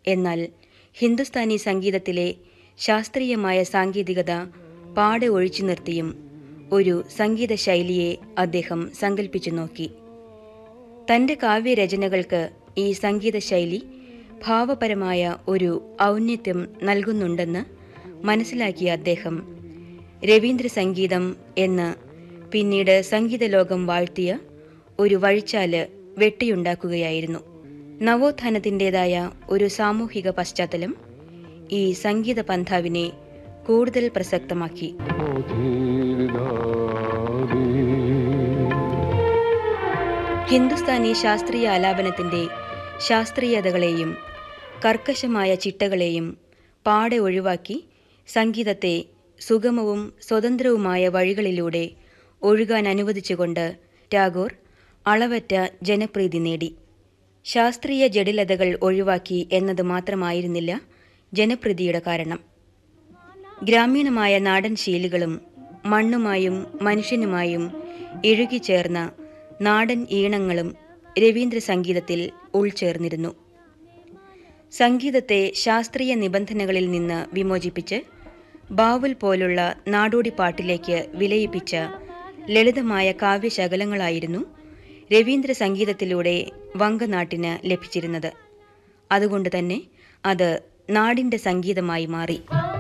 എന്നാൽ ഹിന്ദുസ്ഥാനി സംഗീതത്തിലെ ശാസ്ത്രീയമായ സാങ്കേതികത പാടെ ഒഴിച്ചു നിർത്തിയും ഒരു സംഗീത ശൈലിയെ അദ്ദേഹം സങ്കല്പിച്ചു നോക്കി തൻ്റെ കാവ്യരചനകൾക്ക് ഈ സംഗീത ശൈലി ഭാവപരമായ ഒരു ഔന്നത്യം നൽകുന്നുണ്ടെന്ന് മനസ്സിലാക്കിയ അദ്ദേഹം രവീന്ദ്ര സംഗീതം എന്ന് പിന്നീട് സംഗീത ലോകം വാഴ്ത്തിയ ഒരു വഴിച്ചാല് വെട്ടിയുണ്ടാക്കുകയായിരുന്നു നവോത്ഥാനത്തിൻ്റെതായ ഒരു സാമൂഹിക പശ്ചാത്തലം ഈ സംഗീത പന്ഥാവിനെ കൂടുതൽ പ്രസക്തമാക്കി ഹിന്ദുസ്ഥാനി ശാസ്ത്രീയ ആലാപനത്തിൻ്റെ ശാസ്ത്രീയതകളെയും കർക്കശമായ ചിട്ടകളെയും പാടെ ഒഴിവാക്കി സംഗീതത്തെ സുഗമവും സ്വതന്ത്രവുമായ വഴികളിലൂടെ ഒഴുകാൻ അനുവദിച്ചുകൊണ്ട് ടാഗോർ അളവറ്റ ജനപ്രീതി നേടി ശാസ്ത്രീയ ജടിലതകൾ ഒഴിവാക്കി എന്നത് മാത്രമായിരുന്നില്ല ജനപ്രീതിയുടെ കാരണം ഗ്രാമീണമായ നാടൻ ശീലുകളും മണ്ണുമായും മനുഷ്യനുമായും ഇഴുകിച്ചേർന്ന നാടൻ ഈണങ്ങളും രവീന്ദ്ര സംഗീതത്തിൽ ഉൾച്ചേർന്നിരുന്നു സംഗീതത്തെ ശാസ്ത്രീയ നിബന്ധനകളിൽ നിന്ന് വിമോചിപ്പിച്ച് ബാവുൽ പോലുള്ള നാടോടിപ്പാട്ടിലേക്ക് വിലയിപ്പിച്ച ലളിതമായ കാവ്യശകലങ്ങളായിരുന്നു രവീന്ദ്ര സംഗീതത്തിലൂടെ വങ്കനാട്ടിന് ലഭിച്ചിരുന്നത് അതുകൊണ്ട് തന്നെ അത് നാടിൻ്റെ സംഗീതമായി മാറി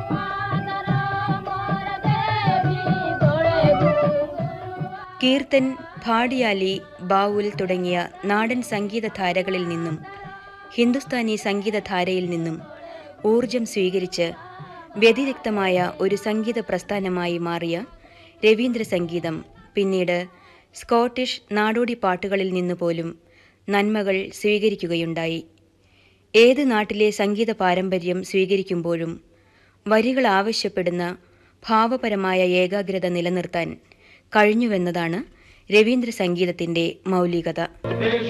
കീർത്തൻ ഭാടിയാലി ബാവുൽ തുടങ്ങിയ നാടൻ സംഗീതധാരകളിൽ നിന്നും ഹിന്ദുസ്ഥാനി സംഗീതധാരയിൽ നിന്നും ഊർജം സ്വീകരിച്ച് വ്യതിരിക്തമായ ഒരു സംഗീത പ്രസ്ഥാനമായി മാറിയ രവീന്ദ്ര സംഗീതം പിന്നീട് സ്കോട്ടിഷ് നാടോടി പാട്ടുകളിൽ നിന്ന് പോലും നന്മകൾ സ്വീകരിക്കുകയുണ്ടായി ഏത് നാട്ടിലെ സംഗീത പാരമ്പര്യം സ്വീകരിക്കുമ്പോഴും വരികൾ ആവശ്യപ്പെടുന്ന ഭാവപരമായ ഏകാഗ്രത നിലനിർത്താൻ കഴിഞ്ഞുവെന്നതാണ് രവീന്ദ്ര സംഗീതത്തിൻ്റെ മൗലികത